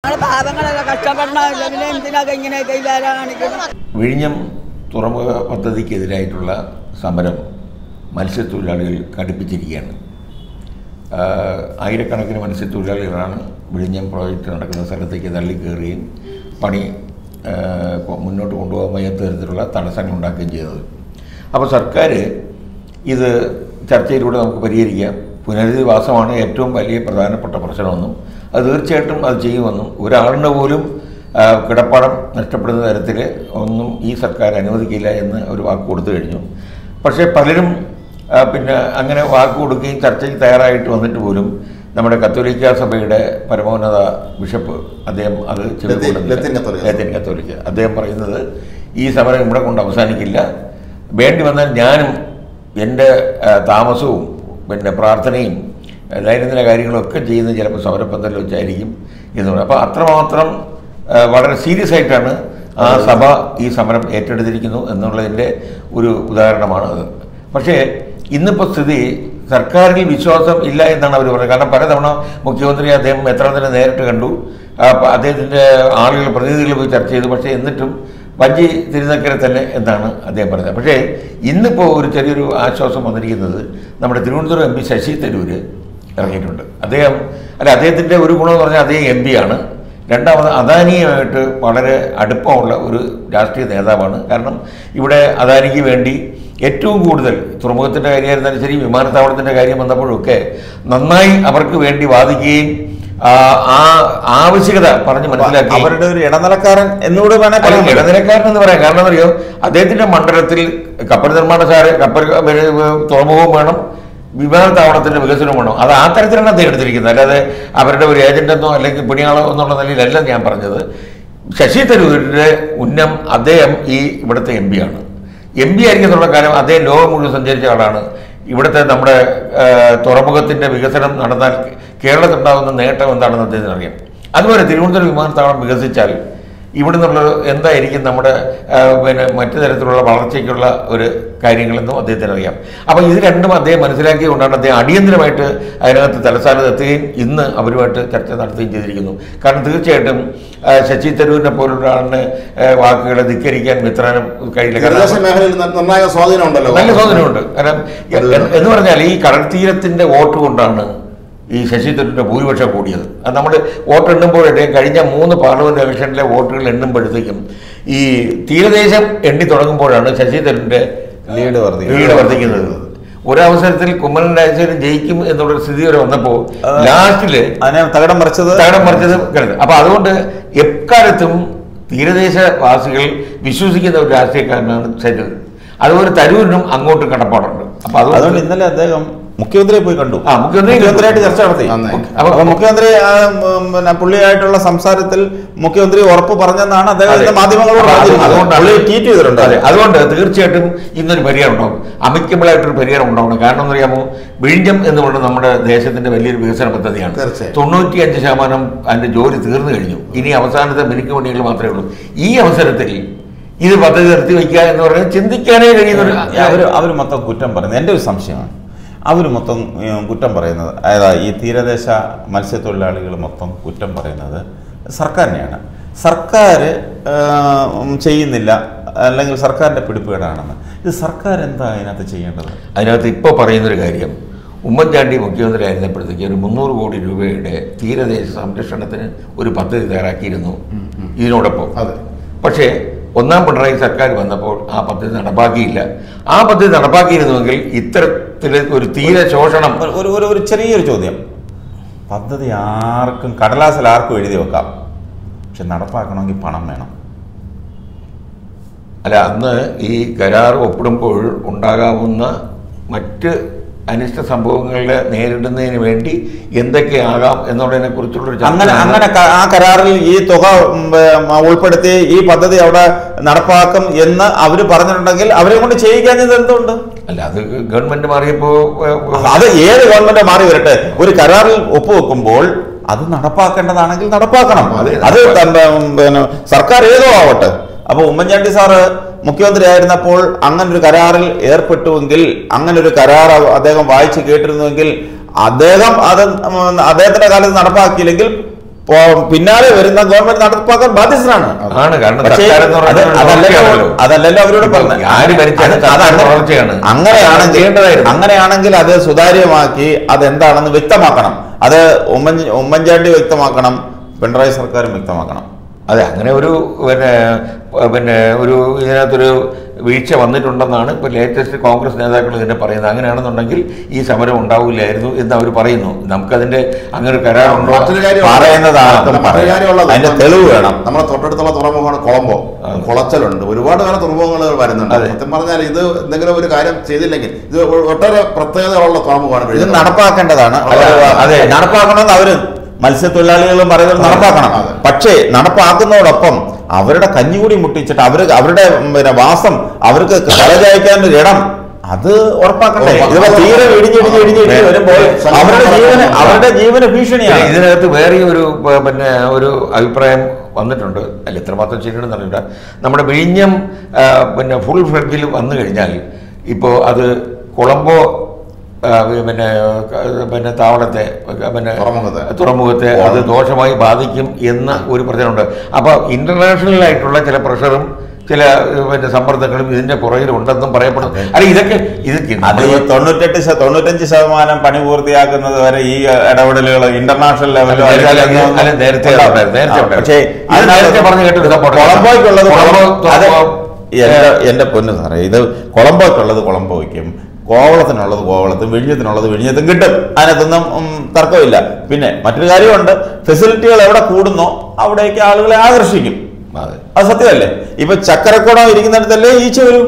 നമ്മള് പാവങ്ങളല്ല കഷ്ടപ്പെടണമല്ലോ പിന്നെ എന്തിനൊക്കെ ഇങ്ങനെയൊക്കെ ഇല്ലാതെ കാണിക്കുന്നത് വിഴിഞ്ഞം തുറമുഖ പദ്ധതിക്കെതിരായിട്ടുള്ള സമരം മത്സ്യത്തൊഴിലാളികൾ കടുപ്പിച്ചിരിക്കുകയാണ് ആഹ് ആയിരക്കണക്കിന് മത്സ്യത്തൊഴിലാളികളാണ് വിഴിഞ്ഞം പ്രോജക്റ്റ് നടക്കുന്ന സ്ഥലത്തേക്ക് തള്ളിക്കയറുകയും പണി ആഹ് കൊ- മുന്നോട്ട് കൊണ്ടുപോകാൻ വയ്യാത്ത തരത്തിലുള്ള തടസ്സങ്ങൾ ഉണ്ടാക്കുകയും ചെയ്തത് അപ്പോൾ സർക്കാർ ഇത് ചർച്ചയിലൂടെ നമുക്ക് പരിഹരിക്കാം പുനരധിവാസമാണ് ഏറ്റവും വലിയ പ്രധാനപ്പെട്ട പ്രശ്നമെന്നും അത് തീർച്ചയായിട്ടും അത് ചെയ്യുമെന്നും ഒരാളിന് പോലും ആ, കിടപ്പാടം നഷ്ടപ്പെടുന്ന തരത്തിൽ ഒന്നും ഈ സർക്കാർ അനുവദിക്കില്ല എന്ന് ഒരു വാക്ക് കൊടുത്തു കഴിഞ്ഞു പക്ഷേ പലരും ആ, പിന്നെ അങ്ങനെ വാക്ക് കൊടുക്കുകയും ചർച്ചയ്ക്ക് തയ്യാറായിട്ട് വന്നിട്ട് പോലും നമ്മുടെ കത്തോലിക്ക സഭയുടെ പരമോന്നത ബിഷപ്പ് അദ്ദേഹം അത് ചെവി ലത്തീൻ- കൊള്ളുന്നില്ല. ലത്തീൻ കത്തോലിക്ക. ലത്തീൻ കത്തോലിക്ക അദ്ദേഹം പറയുന്നത് ഈ സമരം ഇവിടെ കൊണ്ട് അവസാനിക്കില്ല വേണ്ടി വന്നാൽ ഞാനും എൻ്റെ ആ, താമസവും പിന്നെ പ്രാർത്ഥനയും ആ, ദൈനംദിന കാര്യങ്ങളൊക്കെ ചെയ്യുന്നത് ചിലപ്പോൾ സമരപ്പന്തലിൽ വെച്ചായിരിക്കും എന്നുള്ളത് അപ്പോൾ അത്രമാത്രം ആ, വളരെ സീരിയസ് ആയിട്ടാണ് ആ സഭ ഈ സമരം ഏറ്റെടുത്തിരിക്കുന്നു എന്നുള്ളതിൻ്റെ ഒരു ഉദാഹരണമാണ് അത് പക്ഷേ ഇന്നിപ്പോൾ സ്ഥിതി സർക്കാരിൽ വിശ്വാസം ഇല്ല എന്നാണ് അവർ പറയുന്നത് കാരണം പലതവണ മുഖ്യമന്ത്രി അദ്ദേഹം എത്ര തന്നെ നേരിട്ട് കണ്ടു ആ, പ- അദ്ദേഹത്തിൻ്റെ ആളുകൾ പ്രതിനിധികൾ പോയി ചർച്ച ചെയ്തു പക്ഷേ എന്നിട്ടും വഞ്ചി തിരുനക്കര തന്നെ എന്നാണ് അദ്ദേഹം പറഞ്ഞത് പക്ഷേ ഇന്നിപ്പോൾ ഒരു ചെറിയൊരു ആശ്വാസം വന്നിരിക്കുന്നത് നമ്മുടെ തിരുവനന്തപുരം എം പി ശശി തരൂർ ഇറങ്ങിയിട്ടുണ്ട് അദ്ദേഹം അല്ല അദ്ദേഹത്തിൻ്റെ ഒരു ഗുണമെന്ന് പറഞ്ഞാൽ അദ്ദേഹം എം പി ആണ് രണ്ടാമത് അദാനിയുമായിട്ട് വളരെ അടുപ്പമുള്ള ഒരു രാഷ്ട്രീയ നേതാവാണ് കാരണം ഇവിടെ അദാനിക്ക് വേണ്ടി ഏറ്റവും കൂടുതൽ തുറമുഖത്തിൻ്റെ കാര്യമായിരുന്നാലും ശരി വിമാനത്താവളത്തിൻ്റെ കാര്യം വന്നപ്പോഴൊക്കെ നന്നായി അവർക്ക് വേണ്ടി വാദിക്കുകയും ആ ആ ആവശ്യകത പറഞ്ഞ് മനസ്സിലാക്കി അവരുടെ ഒരു ഇടനിലക്കാരൻ എന്നോട് വേണേ അല്ല, പറയാൻ പറ്റും. ഇടനിലക്കാരൻ എന്ന് പറയാം കാരണം എന്നറിയോ അദ്ദേഹത്തിന്റെ മണ്ഡലത്തിൽ കപ്പൽ നിർമ്മാണശാല കപ്പൽ ഏർ, തുറമുഖവും വേണം വിമാനത്താവളത്തിന്റെ വികസനവും വേണം അത് ആ തരത്തിലാണ് അദ്ദേഹം എടുത്തിരിക്കുന്നത് അല്ലാതെ അവരുടെ ഒരു ഏജന്റെന്നോ അല്ലെങ്കിൽ പിണിയാളോ എന്നുള്ള നിലയിലല്ല ഞാൻ പറഞ്ഞത് ശശി തരൂരിന്റെ ഉന്നം അദ്ദേഹം ഈ ഇവിടുത്തെ എം ആണ് എം പി ആയിരിക്കുന്നുള്ള കാലം അദ്ദേഹം ലോകം മുഴുവൻ സഞ്ചരിച്ച ആളാണ് ഇവിടുത്തെ നമ്മുടെ ആ, തുറമുഖത്തിന്റെ വികസനം നടന്നാൽ കേരളത്തിലുണ്ടാകുന്ന നേട്ടം എന്താണെന്ന് അദ്ദേഹത്തിന് അറിയാം അതുപോലെ തിരുവനന്തപുരം വിമാനത്താവളം വികസിച്ചാൽ ഇവിടെ നിന്നുള്ള എന്തായിരിക്കും നമ്മുടെ ആ, പിന്നെ മറ്റു തരത്തിലുള്ള വളർച്ചയ്ക്കുള്ള ഒരു കാര്യങ്ങളെന്നും അദ്ദേഹത്തിന് അറിയാം അപ്പോൾ ഇത് രണ്ടും അദ്ദേഹം മനസ്സിലാക്കിയതുകൊണ്ടാണ് അദ്ദേഹം അടിയന്തരമായിട്ട് അതിനകത്ത് തലസ്ഥാനത്ത് എത്തുകയും ഇന്ന് അവരുമായിട്ട് ചർച്ച നടത്തുകയും ചെയ്തിരിക്കുന്നു കാരണം തീർച്ചയായിട്ടും ആ, ശശി തരൂരിനെ പോലുള്ള ആളിന് ആ, വാക്കുകളെ ധിക്കരിക്കാൻ മിത്രാനും കഴിയില്ല തീരദേശ കാരണം മേഖലയിൽ ന- നിർണായക സ്വാധീനം ഉണ്ടല്ലോ നല്ല സ്വാധീനമുണ്ട് കാരണം എ- എന്ന് പറഞ്ഞാൽ ഈ കടൽ തീരത്തിന്റെ വോട്ട് കൊണ്ടാണ് ഈ ശശി തരൂരിന്റെ ഭൂരിപക്ഷം കൂടിയത് അത് നമ്മൾ വോട്ട് എണ്ണുമ്പോഴേ കഴിഞ്ഞ മൂന്ന് പാർലമെന്റ് ഇലക്ഷനിലെ വോട്ടുകൾ എണ്ണുമ്പോഴത്തേക്കും ഈ തീരദേശം എണ്ണി തുടങ്ങുമ്പോഴാണ് ശശി തരൂരിന്റെ ലീഡ് വർദ്ധിക്കുന്നത്. ലീഡ് വർദ്ധിക്കുന്നത് ഒരവസരത്തിൽ കുമ്മനം രാജശേഖരൻ ജയിക്കും എന്നുള്ളൊരു സ്ഥിതി വരെ വന്നപ്പോൾ ലാസ്റ്റില് അതിനെ തകടം മറിച്ചത് തകടം മറിച്ചത് കിടന്നു അപ്പൊ അതുകൊണ്ട് എക്കാലത്തും തീരദേശവാസികൾ വിശ്വസിക്കുന്ന ഒരു രാഷ്ട്രീയക്കാരനാണ് ശരി അതുപോലെ തരൂരിനും അങ്ങോട്ടും കടപ്പാടുണ്ട് അപ്പൊ അതുകൊണ്ട് അതുകൊണ്ട് ഇന്നലെ അദ്ദേഹം മുഖ്യമന്ത്രിയെ പോയി കണ്ടു ആ, മുഖ്യമന്ത്രിയെ മുഖ്യമന്ത്രിയായിട്ട് ചർച്ച നടത്തി നന്നായി. അപ്പൊ മുഖ്യമന്ത്രി ആ, ഉം, പിന്നെ പുള്ളിയായിട്ടുള്ള സംസാരത്തിൽ മുഖ്യമന്ത്രി ഉറപ്പ് പറഞ്ഞെന്നാണ് അദ്ദേഹത്തിന്റെ അതെ. മാധ്യമങ്ങളോട് അപ്പൊ അത് പറഞ്ഞിരിക്കുന്നത്. അതുകൊണ്ടാണ് പുള്ളി ട്വീറ്റ് ചെയ്തിട്ടുണ്ട് അതെ, അതുകൊണ്ട് തീർച്ചയായിട്ടും ഇന്നൊരു പരിഹാരം ഉണ്ടാവും അമിക്കബിൾ ആയിട്ടൊരു പരിഹാരം ഉണ്ടാവണം കാരണം എന്ന് അറിയാമോ വിഴിഞ്ഞം എന്ന് പറയുന്നത് നമ്മുടെ ദേശത്തിന്റെ വലിയൊരു വികസന പദ്ധതിയാണ് തീർച്ചയായും. തൊണ്ണൂറ്റിയഞ്ച് ശതമാനം അതിന്റെ ജോലി തീർന്നു കഴിഞ്ഞു ഇനി അവസാനത്തെ മിനുക്ക് പണികൾ മാത്രമേ ഉള്ളൂ ഈ അവസരത്തിൽ ഇത് പദ്ധതി നിർത്തി വയ്ക്കുക എന്ന് പറയുന്നത് ചിന്തിക്കാനേ കഴിയുന്ന ഒരു അവർ അവർ മൊത്തം കുറ്റം പറയുന്നത് എൻ്റെ ഒരു സംശയമാണ് അവർ മൊത്തം ഉം, കുറ്റം പറയുന്നത് അതായത് ഈ തീരദേശ മത്സ്യത്തൊഴിലാളികൾ മൊത്തം കുറ്റം പറയുന്നത് സർക്കാരിനെയാണ് സർക്കാർ ഉം, ചെയ്യുന്നില്ല അല്ലെങ്കിൽ സർക്കാരിൻ്റെ പിടിപ്പുകേടാണെന്ന് ഇത് സർക്കാർ എന്താ അതിനകത്ത് ചെയ്യേണ്ടത് അതിനകത്ത് ഇപ്പോൾ പറയുന്നൊരു കാര്യം ഉമ്മൻചാണ്ടി മുഖ്യമന്ത്രി ആയിരുന്നപ്പോഴത്തേക്ക് ഒരു മുന്നൂറ് കോടി രൂപയുടെ തീരദേശ സംരക്ഷണത്തിന് ഒരു പദ്ധതി തയ്യാറാക്കിയിരുന്നു ഇതിനോടൊപ്പം അതെ. പക്ഷേ ഒന്നാം പിണറായി സർക്കാർ വന്നപ്പോൾ ആ പദ്ധതി നടപ്പാക്കിയില്ല ആ പദ്ധതി നടപ്പാക്കിയിരുന്നുവെങ്കിൽ ഇത്തരത്തിൽ ഒരു തീര ശോഷണം ഒരു- ഒരു ഒരു ഒരു ചെറിയൊരു ചോദ്യം പദ്ധതി ആർക്കും കടലാസിൽ ആർക്കും എഴുതി വെക്കാം പക്ഷെ നടപ്പാക്കണമെങ്കിൽ പണം വേണം അല്ല അന്ന് ഈ കരാർ ഒപ്പിടുമ്പോൾ ഉണ്ടാകാവുന്ന മറ്റ് അനിഷ്ട സംഭവങ്ങളെ നേരിടുന്നതിന് വേണ്ടി എന്തൊക്കെയാകാം എന്നുള്ളതിനെ കുറിച്ചുള്ള അങ്ങനെ അങ്ങനെ ക- ആ കരാറിൽ ഈ തുക ഉം, ഉം, ഉൾപ്പെടുത്തി ഈ പദ്ധതി അവിടെ നടപ്പാക്കും എന്ന് അവർ പറഞ്ഞിട്ടുണ്ടെങ്കിൽ അവരെ കൊണ്ട് ചെയ്യിക്കാഞ്ഞത് എന്തുകൊണ്ട് അല്ല അത് ഗവൺമെന്റ് മാറിയപ്പോ ഏഹ്, അത് ഏത് ഗവൺമെന്റ് മാറി വരട്ടെ ഒരു കരാറിൽ ഒപ്പുവെക്കുമ്പോൾ അത് നടപ്പാക്കേണ്ടതാണെങ്കിൽ നടപ്പാക്കണം അതെ, അത് തന്റെ, ഉം, പിന്നെ സർക്കാർ ഏതോ ആവട്ടെ അപ്പൊ ഉമ്മൻചാണ്ടി സാറ് മുഖ്യമന്ത്രി ആയിരുന്നപ്പോൾ അങ്ങനെ ഒരു കരാറിൽ ഏർപ്പെട്ടുവെങ്കിൽ അങ്ങനെ ഒരു കരാർ അദ്ദേഹം വായിച്ചു കേട്ടിരുന്നുവെങ്കിൽ അദ്ദേഹം അത് ഉം, അദ്ദേഹത്തിന്റെ കാലത്ത് നടപ്പാക്കിയില്ലെങ്കിൽ പോ- പിന്നാലെ വരുന്ന ഗവൺമെന്റ് നടപ്പാക്കാൻ ബാധ്യസ്ഥനാണ് ആണ് കാരണം പക്ഷേ സർക്കാർ എന്ന് അത് പറയുന്നത് അതല്ലല്ലോ വളർച്ചയാണല്ലോ. അതല്ലല്ലോ അവരോട് പറഞ്ഞത് ആര് ഭരിച്ചാലും അത് സർക്കാർ അതല്ല. വളർച്ചയാണ്. അങ്ങനെയാണെങ്കിൽ ചെയ്യേണ്ടതായിരുന്നു. അങ്ങനെയാണെങ്കിൽ അത് സുതാര്യമാക്കി അതെന്താണെന്ന് വ്യക്തമാക്കണം അത് ഉമ്മൻ ഉമ്മൻചാണ്ടി വ്യക്തമാക്കണം പിണറായി സർക്കാരും വ്യക്തമാക്കണം അതെ അങ്ങനെ ഒരു പിന്നെ പിന്നെ ഒരു ഇതിനകത്തൊരു വീഴ്ച വന്നിട്ടുണ്ടെന്നാണ് ഇപ്പോൾ ലേറ്റസ്റ്റ് കോൺഗ്രസ് നേതാക്കൾ ഇതിനെ പറയുന്നത് അങ്ങനെയാണെന്നുണ്ടെങ്കിൽ ഈ സമരം ഉണ്ടാവില്ലായിരുന്നു എന്ന് അവർ പറയുന്നു നമുക്കതിൻ്റെ അങ്ങനെ ഒരു കരാറുണ്ടോ മറ്റൊരു കാര്യം പറയുന്നത് ആർക്കും മറ്റൊരു പറയാം. കാര്യമുള്ളത് അതിന്റെ തെളിവ് വേണം നമ്മുടെ തൊട്ടടുത്തുള്ള തുറമുഖമാണ് കൊളംബോ കുളച്ചലുണ്ട് ഒരുപാട് കാലം തുറമുഖങ്ങൾ വരുന്നുണ്ട് അതെ. സത്യം പറഞ്ഞാൽ ഇത് എന്തെങ്കിലും ഒരു കാര്യം ചെയ്തില്ലെങ്കിൽ ഇത് ഒട്ടേറെ പ്രത്യേകതകളുള്ള തുറമുഖമാണ് ഇത് വിഴിഞ്ഞം. നടപ്പാക്കേണ്ടതാണ് അതെ, അവര് അതെ. നടപ്പാക്കണമെന്ന് അവര് മത്സ്യത്തൊഴിലാളികളും പറയുന്നത് നടപ്പാക്കണം അതെ. പക്ഷേ നടപ്പാക്കുന്നതോടൊപ്പം അവരുടെ കഞ്ഞികൂടി മുട്ടിച്ചിട്ട് അവര് അവരുടെ ഉം, പിന്നെ വാസം അവർക്ക് തലചായ്ക്കാൻ ഒരു ഇടം അത് ഉറപ്പാക്കണ്ടേ ഉറപ്പാക്കണം. ഇതിപ്പോ തീരെ ഇടിഞ്ഞിടിഞ്ഞ് ഇടിഞ്ഞിടിഞ്ഞ് വരുമ്പോൾ അവരുടെ ജീവന് അവരുടെ ജീവന് പിന്നെ ഭീഷണിയാണ് ഇതിനകത്ത് വേറെ ഒരു പ- പിന്നെ ഒരു അഭിപ്രായം വന്നിട്ടുണ്ട് അല്ല എത്രമാത്രം ശരിയാണെന്ന് അറിയില്ല നമ്മുടെ വിഴിഞ്ഞം ആ, പിന്നെ ഫുൾ ഫ്ലഡ്ജിൽ വന്നു കഴിഞ്ഞാൽ ഇപ്പോൾ അത് കൊളംബോ ആ, പിന്നെ ക- പിന്നെ താവളത്തെ പിന്നെ തുറമുഖത്തെ. തുറമുഖത്തെ അത് ദോഷമായി ബാധിക്കും എന്ന ഒരു പ്രചരണമുണ്ട് അപ്പോൾ ഇന്റർനാഷണൽ ആയിട്ടുള്ള ചില പ്രഷറും ചില ഏഹ്, പിന്നെ സമ്മർദ്ദങ്ങളും ഇതിന്റെ പുറകിലുണ്ടെന്നും പറയപ്പെടുന്നു അല്ല ഇതൊക്കെ ഇതൊക്കെ അത് ഈ തൊണ്ണൂറ്റെട്ട് ശത- തൊണ്ണൂറ്റഞ്ച് ശതമാനം പണി പൂർത്തിയാക്കുന്നത് വരെ ഈ ഇടപെടലുകൾ ഇന്റർനാഷണൽ ലെവലിൽ അല്ല, അല്ല, അല്ല, അല്ല, നേരത്തെ ഉണ്ടായിരുന്നു, നേരത്തെ ഉണ്ടായിരുന്നു. പക്ഷേ അത് നേരത്തെ പറഞ്ഞ് കേട്ടൊരു സംഭവം ഉണ്ട്. കൊളംബോയ്ക്കുള്ളത് കൊളംബോ അത് തുറമുഖം, എന്റെ എന്റെ പൊന്ന് സാറേ ഇത് കൊളംബോയ്ക്കുള്ളത് കൊളംബോയ്ക്കും കോവളത്തിനുള്ളത് കോവളത്തും വിഴിഞ്ഞത്തിനുള്ളത് വിഴിഞ്ഞത്തും കിട്ടും അതിനകത്തൊന്നും ഉം, തർക്കമില്ല പിന്നെ മറ്റൊരു കാര്യമുണ്ട് ഫെസിലിറ്റികൾ എവിടെ കൂടുന്നോ അവിടേക്ക് ആളുകളെ ആകർഷിക്കും അതെ. അത് സത്യമല്ലേ ഇപ്പൊ ചക്കരക്കുടം ഇരിക്കുന്നിടത്തല്ലേ ഈച്ച വരും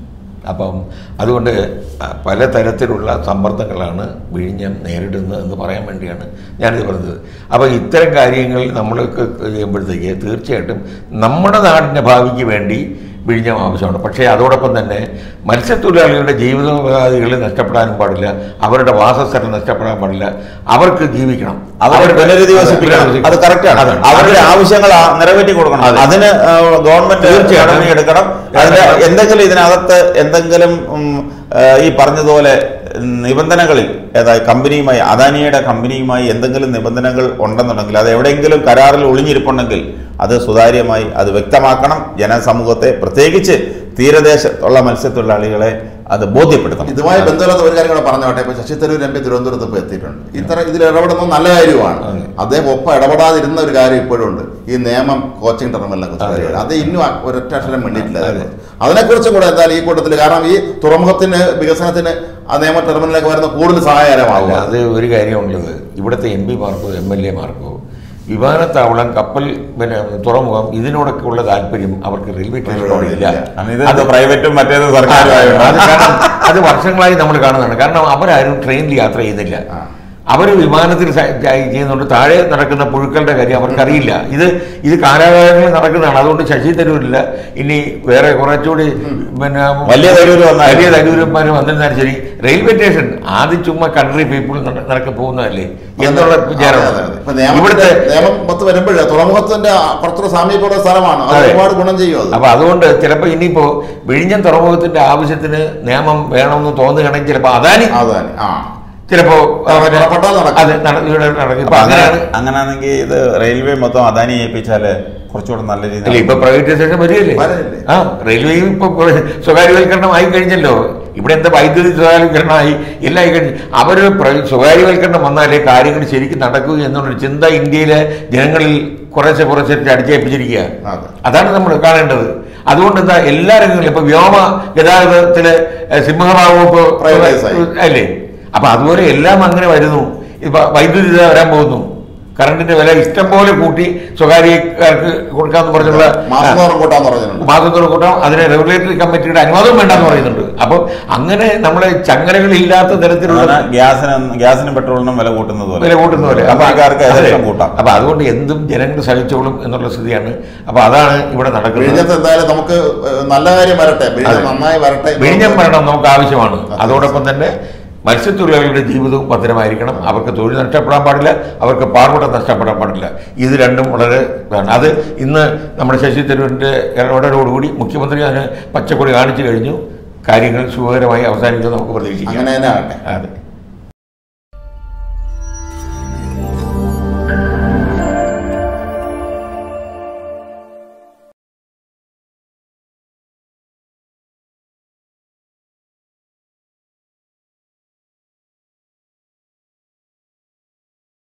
അപ്പം അതുകൊണ്ട് പലതരത്തിലുള്ള സമ്മർദ്ദങ്ങളാണ് വിഴിഞ്ഞം നേരിടുന്നത് എന്ന് പറയാൻ വേണ്ടിയാണ് ഞാനിത് പറഞ്ഞത് അപ്പോൾ ഇത്തരം കാര്യങ്ങൾ നമ്മളൊക്കെ ചെയ്യുമ്പോഴത്തേക്ക് തീർച്ചയായിട്ടും നമ്മുടെ നാടിൻ്റെ ഭാവിക്ക് വേണ്ടി വിഴിഞ്ഞം ആവശ്യമാണ് പക്ഷേ അതോടൊപ്പം തന്നെ മത്സ്യത്തൊഴിലാളികളുടെ ജീവിതോപാധികൾ നഷ്ടപ്പെടാനും പാടില്ല അവരുടെ വാസസ്ഥലം നഷ്ടപ്പെടാൻ പാടില്ല അവർക്ക് ജീവിക്കണം അവരെ അവർക്ക് പുനരധിവസിപ്പിക്കണം അത് കറക്റ്റാണ് അതാണ്. അവരുടെ ആവശ്യങ്ങൾ ആ- നിറവേറ്റി കൊടുക്കണം അതെ. അതിന് ആ, ഗവൺമെന്റ് തീർച്ചയായിട്ടും. നടപടി എടുക്കണം അതിന് എന്തെങ്കിലും ഇതിനകത്ത് എന്തെങ്കിലും ഉം, ആ, ഈ പറഞ്ഞതുപോലെ നിബന്ധനകളിൽ ഏതായി കമ്പനിയുമായി അദാനിയുടെ കമ്പനിയുമായി എന്തെങ്കിലും നിബന്ധനകൾ ഉണ്ടെന്നുണ്ടെങ്കിൽ അത് എവിടെയെങ്കിലും കരാറിൽ ഒളിഞ്ഞിരിപ്പുണ്ടെങ്കിൽ അത് സുതാര്യമായി അത് വ്യക്തമാക്കണം ജനസമൂഹത്തെ പ്രത്യേകിച്ച് തീരദേശത്തുള്ള മത്സ്യത്തൊഴിലാളികളെ അത് ബോധ്യപ്പെടുത്തണം ഇതുമായി ബന്ധമില്ലാത്ത ഒരു കാര്യം കൂടെ പറഞ്ഞോട്ടെ ഇപ്പൊ ശശി തരൂർ എം പി തിരുവനന്തപുരത്ത് ഇപ്പോൾ എത്തിയിട്ടുണ്ട് ഇത്തരം ഇതിൽ ഇടപെടുന്നത് നല്ല കാര്യമാണ് അദ്ദേഹം ഒപ്പം ഇടപെടാതിരുന്ന ഒരു കാര്യം ഇപ്പോഴും ഉണ്ട് ഈ നിയമം കോച്ചിങ് ടെർമിനലിനെ കുറിച്ച് അത് ഇന്നും ആ ഒരൊറ്റ അക്ഷരം വേണ്ടിയിട്ടില്ല അതിനെക്കുറിച്ചും കൂടെ എന്തായാലും ഈ കൂട്ടത്തിൽ കാരണം ഈ തുറമുഖത്തിന് വികസനത്തിന് ആ നിയമ ടെർമിനലിലേക്ക് വരുന്ന കൂടുതൽ സഹായകരമാകും അല്ല അത് ഒരു കാര്യമുള്ളത് ഇവിടുത്തെ എം പിമാർക്കോ എം എൽ എമാർക്കോ വിമാനത്താവളം കപ്പൽ പിന്നെ തുറമുഖം ഇതിനോടൊക്കെ ഉള്ള താല്പര്യം അവർക്ക് റെയിൽവേ സ്റ്റേഷനോടില്ല കാരണം ഇത് പ്രൈവറ്റും മറ്റേത് സർക്കാരും അത് ആയതുകൊണ്ട് കാരണം അത് വർഷങ്ങളായി നമ്മൾ കാണുന്നതാണ് കാരണം അവരാരും ട്രെയിനിൽ യാത്ര ചെയ്യുന്നില്ല അവർ വിമാനത്തിൽ സ- ച- ചെയ്യുന്നുണ്ട് താഴെ നടക്കുന്ന പുഴുക്കളുടെ കാര്യം അവർക്കറിയില്ല ഇത് ഇത് കാലാകാലങ്ങളിൽ നടക്കുന്നതാണ് അതുകൊണ്ട് ശശി തരൂരില്ല ഇനി വേറെ കുറച്ചുകൂടി പിന്നെ വലിയ തരൂര് വന്നാലും. വലിയ തരൂരന്മാർ വന്നിരുന്നാലും ശരി റെയിൽവേ സ്റ്റേഷൻ ആദ്യം ചുമ്മാ കൺട്രി പീപ്പിൾ നടക്കി പോകുന്നതല്ലേ എന്നുള്ള വിചാരം അതെ, അതെ. ഇപ്പൊ നിയമത്തിന്റെ- ഇവിടുത്തെ നിയമം പത്ത് വരുമ്പോഴേ തുറമുഖത്തിന്റെ കുറച്ചുകൂടെ സാമീപ്യമുള്ള സ്ഥലമാണ് അത് അതെ. ഒരുപാട് ഗുണം ചെയ്യും അത് അപ്പൊ അതുകൊണ്ട് ചിലപ്പോ ഇനിയിപ്പോ വിഴിഞ്ഞം തുറമുഖത്തിന്റെ ആവശ്യത്തിന് നിയമം വേണമെന്ന് തോന്നുകയാണെങ്കിൽ ചിലപ്പോ അദാനി അതാണ് ആ ചിലപ്പോ ആ, പുറപ്പെട്ടാൽ നടക്കും. അതെ നട- ഇവിടെ നടക്കും അപ്പൊ ഇപ്പൊ അങ്ങനെ അങ്ങനെയാണ് അങ്ങനെയാണെങ്കിൽ ഇത് റെയിൽവേ മൊത്തം അദാനി ഏൽപ്പിച്ചാല് കുറച്ചുകൂടെ നല്ല അല്ല രീതിയിൽ ഇപ്പൊ പ്രൈവറ്റൈസേഷൻ വരികയല്ലേ വരികയല്ലേ? ആ റെയിൽവേയും ഇപ്പൊ സ്വകാര്യവൽക്കരണം ആയി കഴിഞ്ഞല്ലോ ഇവിടെ എന്താ വൈദ്യുതി സ്വകാര്യവൽക്കരണമായി എല്ലാം ആയി കഴിഞ്ഞു അവര് പ്ര- സ്വകാര്യവൽക്കരണം വന്നാലേ കാര്യങ്ങൾ ശരിക്കും നടക്കൂ എന്നുള്ളൊരു ചിന്ത ഇന്ത്യയിലെ ജനങ്ങളിൽ കുറേശ്ശെ കുറേശ്ശെ അടിച്ചേൽപ്പിച്ചിരിക്കുക അതെ. അതാണ് നമ്മൾ കാണേണ്ടത് അതുകൊണ്ട് എന്താ എല്ലാ രംഗങ്ങളിലും ഇപ്പൊ വ്യോമ ഗതാഗതത്തില് ഏഹ്, സിംഹറാവു ഇപ്പൊ Privatize ആയി. അല്ലേ അപ്പൊ അതുപോലെ എല്ലാം അങ്ങനെ വരുന്നു ഇപ്പൊ വൈദ്യുതി ഇതാ വരാൻ പോകുന്നു കറണ്ടിന്റെ വില ഇഷ്ടം പോലെ കൂട്ടി സ്വകാര്യക്കാർക്ക് കൊടുക്കാന്ന് പറഞ്ഞുള്ള മാസത്തോറും കൂട്ടാന്ന് പറഞ്ഞിട്ടുണ്ട് മാസത്തോട് കൂട്ടാം അതിന് റെഗുലേറ്ററി കമ്മിറ്റിയുടെ അനുവാദം വേണ്ടെന്ന് പറയുന്നുണ്ട് അപ്പൊ അങ്ങനെ നമ്മളെ ചങ്ങലകളില്ലാത്ത തരത്തിലുള്ള അങ്ങനെ ഗ്യാസിന് ഗ്യാസിനും പെട്രോളിനും വില കൂട്ടുന്നത് പോലെ വില കൂട്ടുന്ന പോലെ അപ്പൊ കമ്പനിക്കാർക്ക് അതെ. ഏകദേശം കൂട്ടാം അപ്പൊ അതുകൊണ്ട് എന്തും ജനങ്ങൾ സഹിച്ചോളും എന്നുള്ള സ്ഥിതിയാണ് അപ്പൊ അതാണ് ഇവിടെ നടക്കുന്നത് വിഴിഞ്ഞത്ത് എന്തായാലും നമുക്ക് ഏഹ്, നല്ല കാര്യം വരട്ടെ വിഴിഞ്ഞം അതെ. നന്നായി വരട്ടെ വിഴിഞ്ഞം ഭരണം നമുക്ക് ആവശ്യമാണ് അതോടൊപ്പം തന്നെ മത്സ്യത്തൊഴിലാളികളുടെ ജീവിതവും ഭദ്രമായിരിക്കണം അവർക്ക് തൊഴിൽ നഷ്ടപ്പെടാൻ പാടില്ല അവർക്ക് പാർപ്പിടം നഷ്ടപ്പെടാൻ പാടില്ല ഇത് രണ്ടും വളരെ ഇതാണ് അത് ഇന്ന് നമ്മുടെ ശശി തരൂരിൻ്റെ ഇടപെടലോടുകൂടി മുഖ്യമന്ത്രി അതിന് പച്ചക്കൊടി കാണിച്ചു കഴിഞ്ഞു കാര്യങ്ങൾ സുഖകരമായി അവസാനിക്കുമെന്ന് നമുക്ക് പ്രതീക്ഷിക്കാം അങ്ങനെ തന്നെ ആകട്ടെ അതെ